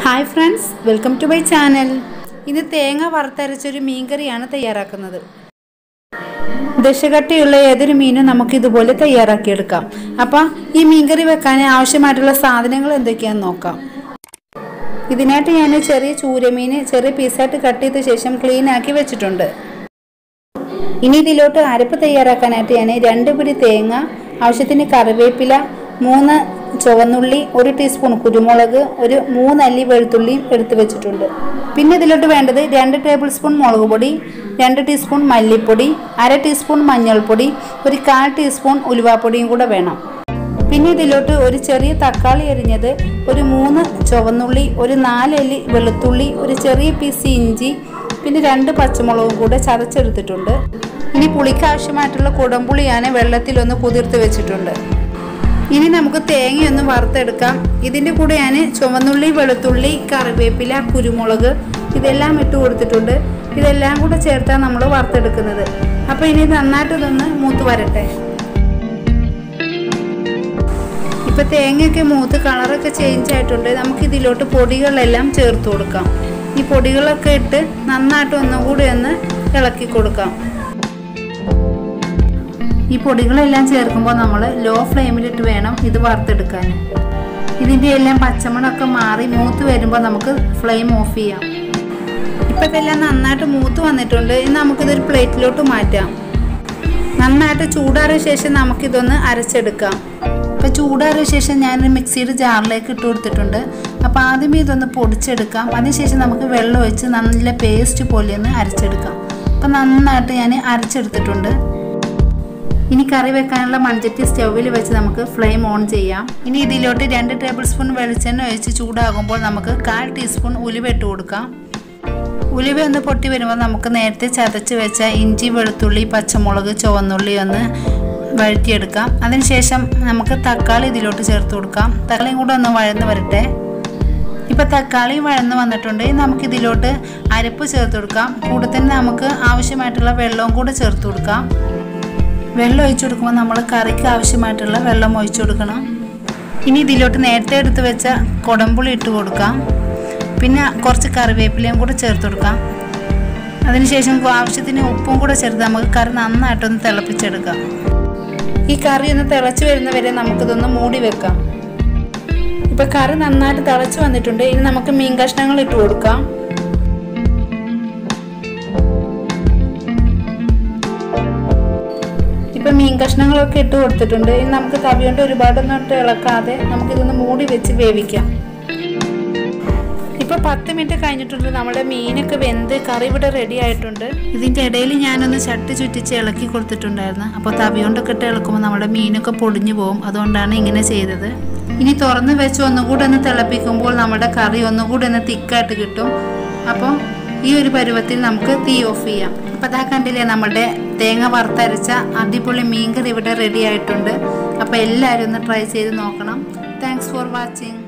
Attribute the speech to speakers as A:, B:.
A: hi friends welcome to my channel ഇന്ന് തേങ്ങ വറുത്തരച്ചൊരു മീൻകറിയാണ് തയ്യാറാക്കുന്നത് ദശകട്ടിയുള്ള ഏതൊരു മീനും നമുക്ക് ഇതുപോലെ തയ്യാറാക്കിയെടുക്കാം അപ്പം ഈ മീൻകറി വെക്കാൻ ആവശ്യമായിട്ടുള്ള സാധനങ്ങൾ എന്തൊക്കെയാണെന്ന് നോക്കാം ഇതിനായിട്ട് ഞാൻ ചെറിയ ചൂരമീൻ ചെറിയ പീസായിട്ട് കട്ട് ചെയ്ത ശേഷം ക്ലീൻ ആക്കി വെച്ചിട്ടുണ്ട് ഇനി ഇതിലോട്ട് അരപ്പ് തയ്യാറാക്കാനായിട്ട് ഞാൻ രണ്ട് പിടി തേങ്ങ ആവശ്യത്തിന് കറിവേപ്പില മൂന്ന് ചുവന്നുള്ളി ഒരു ടീസ്പൂൺ കുരുമുളക് ഒരു മൂന്നല്ലി വെളുത്തുള്ളിയും എടുത്തു വെച്ചിട്ടുണ്ട് പിന്നെ ഇതിലോട്ട് വേണ്ടത് രണ്ട് ടേബിൾ സ്പൂൺ മുളക് പൊടി രണ്ട് ടീസ്പൂൺ മല്ലിപ്പൊടി അര ടീസ്പൂൺ മഞ്ഞൾപ്പൊടി ഒരു കാൽ ടീസ്പൂൺ ഉലുവാപ്പൊടിയും കൂടെ വേണം പിന്നെ ഇതിലോട്ട് ഒരു ചെറിയ തക്കാളി എരിഞ്ഞത് ഒരു മൂന്ന് ചുവന്നുള്ളി ഒരു നാലല്ലി വെളുത്തുള്ളി ഒരു ചെറിയ പീസ് ഇഞ്ചി പിന്നെ രണ്ട് പച്ചമുളകും കൂടെ ചതച്ചെടുത്തിട്ടുണ്ട് ഇനി പുളിക്ക് ആവശ്യമായിട്ടുള്ള കുടംപുളിയാണ് വെള്ളത്തിലൊന്ന് കുതിർത്ത് വെച്ചിട്ടുണ്ട് ഇനി നമുക്ക് തേങ്ങയൊന്ന് വറുത്തെടുക്കാം ഇതിൻ്റെ കൂടെ ഞാൻ ചുവന്നുള്ളി വെളുത്തുള്ളി കറിവേപ്പില കുരുമുളക് ഇതെല്ലാം ഇട്ട് കൊടുത്തിട്ടുണ്ട് ഇതെല്ലാം കൂടെ ചേർത്താണ് നമ്മൾ വറുത്തെടുക്കുന്നത് അപ്പോൾ ഇനി നന്നായിട്ട് ഇതൊന്ന് മൂത്ത് വരട്ടെ ഇപ്പൊ തേങ്ങയൊക്കെ മൂത്ത് കളറൊക്കെ ചേഞ്ച് ആയിട്ടുണ്ട് നമുക്ക് ഇതിലോട്ട് പൊടികളെല്ലാം ചേർത്ത് കൊടുക്കാം ഈ പൊടികളൊക്കെ ഇട്ട് നന്നായിട്ട് ഒന്നും കൂടി ഒന്ന് ഇളക്കി കൊടുക്കാം ഈ പൊടികളെല്ലാം ചേർക്കുമ്പോൾ നമ്മൾ ലോ ഫ്ലെയിമിലിട്ട് വേണം ഇത് വറുത്തെടുക്കാൻ ഇതിൻ്റെ എല്ലാം പച്ചമണമൊക്കെ മാറി മൂത്ത് വരുമ്പോൾ നമുക്ക് ഫ്ലെയിം ഓഫ് ചെയ്യാം ഇപ്പം ഇതെല്ലാം നന്നായിട്ട് മൂത്ത് വന്നിട്ടുണ്ട് ഇനി നമുക്കിതൊരു പ്ലേറ്റിലോട്ട് മാറ്റാം നന്നായിട്ട് ചൂടാറിയ ശേഷം നമുക്കിതൊന്ന് അരച്ചെടുക്കാം ഇപ്പോൾ ചൂടാറിയ ശേഷം ഞാനൊരു മിക്സിയുടെ ജാറിലേക്ക് ഇട്ട് കൊടുത്തിട്ടുണ്ട് അപ്പോൾ ആദ്യമേ ഇതൊന്ന് പൊടിച്ചെടുക്കാം അതിനുശേഷം നമുക്ക് വെള്ളം ഒഴിച്ച് നല്ല പേസ്റ്റ് പോലെ ഒന്ന് അരച്ചെടുക്കാം അപ്പോൾ നന്നായിട്ട് ഞാൻ അരച്ചെടുത്തിട്ടുണ്ട് ഇനി കറി വെക്കാനുള്ള മൺചട്ടി സ്റ്റൗവിൽ വെച്ച് നമുക്ക് ഫ്ലെയിം ഓൺ ചെയ്യാം ഇനി ഇതിലോട്ട് രണ്ട് ടേബിൾ സ്പൂൺ വെളിച്ചെണ്ണ ഒഴിച്ച് ചൂടാകുമ്പോൾ നമുക്ക് കാൽ ടീസ്പൂൺ ഉലുവ ഇട്ട് കൊടുക്കാം ഉലുവ ഒന്ന് പൊട്ടി വരുമ്പോൾ നമുക്ക് നേരത്തെ ചതച്ച് വെച്ച ഇഞ്ചി വെളുത്തുള്ളി പച്ചമുളക് ചുവന്നുള്ളി ഒന്ന് വഴറ്റിയെടുക്കാം അതിനുശേഷം നമുക്ക് തക്കാളി ഇതിലോട്ട് ചേർത്ത് കൊടുക്കാം തക്കാളിയും കൂടെ ഒന്ന് വഴന്ന് വരട്ടെ ഇപ്പം തക്കാളി വഴന്ന് വന്നിട്ടുണ്ട് ഇനി നമുക്ക് ഇതിലോട്ട് അരപ്പ് ചേർത്ത് കൊടുക്കാം കൂടെ തന്നെ നമുക്ക് ആവശ്യമായിട്ടുള്ള വെള്ളവും കൂടെ ചേർത്ത് കൊടുക്കാം വെള്ളം ഒഴിച്ചു കൊടുക്കുമ്പോൾ നമ്മൾ കറിക്ക് ആവശ്യമായിട്ടുള്ള വെള്ളം ഒഴിച്ചു കൊടുക്കണം ഇനി ഇതിലോട്ട് നേരത്തെ എടുത്ത് വെച്ച കുടംപുളി ഇട്ട് കൊടുക്കാം പിന്നെ കുറച്ച് കറിവേപ്പിലയും കൂടെ ചേർത്ത് കൊടുക്കാം അതിനുശേഷം ആവശ്യത്തിന് ഉപ്പും കൂടെ ചേർത്ത് നമുക്ക് കറി നന്നായിട്ടൊന്ന് തിളപ്പിച്ചെടുക്കാം ഈ കറി ഒന്ന് തിളച്ച് വരുന്നവരെ നമുക്കിതൊന്ന് മൂടി വെക്കാം ഇപ്പം കറി നന്നായിട്ട് തിളച്ച് വന്നിട്ടുണ്ട് ഇനി നമുക്ക് മീൻ കഷ്ണങ്ങൾ ഇട്ട് കൊടുക്കാം ഇപ്പം മീൻ കഷ്ണങ്ങളൊക്കെ ഇട്ട് കൊടുത്തിട്ടുണ്ട് ഇനി നമുക്ക് തവി കൊണ്ട് ഒരുപാടൊന്നും ഇട്ട് ഇളക്കാതെ നമുക്കിതൊന്ന് മൂടി വെച്ച് വേവിക്കാം ഇപ്പൊ പത്ത് മിനിറ്റ് കഴിഞ്ഞിട്ടുണ്ട് നമ്മുടെ മീനൊക്കെ വെന്ത് കറി ഇവിടെ റെഡി ആയിട്ടുണ്ട് ഇതിന്റെ ഇടയിൽ ഞാനൊന്ന് ചട്ടി ചുറ്റിച്ച് ഇളക്കി കൊടുത്തിട്ടുണ്ടായിരുന്നു അപ്പോൾ തവി കൊണ്ടൊക്കെ ഇട്ട് ഇളക്കുമ്പോൾ നമ്മുടെ മീനൊക്കെ പൊടിഞ്ഞു പോകും അതുകൊണ്ടാണ് ഇങ്ങനെ ചെയ്തത് ഇനി തുറന്ന് വെച്ച് ഒന്നുകൂടെ ഒന്ന് തിളപ്പിക്കുമ്പോൾ നമ്മുടെ കറി ഒന്നുകൂടെ ഒന്ന് തിക്കായിട്ട് കിട്ടും അപ്പോൾ ഈ ഒരു പരുവത്തിൽ നമുക്ക് തീ ഓഫ് ചെയ്യാം അപ്പോൾ അതാ കണ്ടില്ലേ നമ്മുടെ തേങ്ങ വറുത്തരച്ച അടിപൊളി മീൻകറി ഇവിടെ റെഡി ആയിട്ടുണ്ട് അപ്പോൾ എല്ലാവരും ഒന്ന് ട്രൈ ചെയ്ത് നോക്കണം താങ്ക്സ് ഫോർ വാച്ചിങ്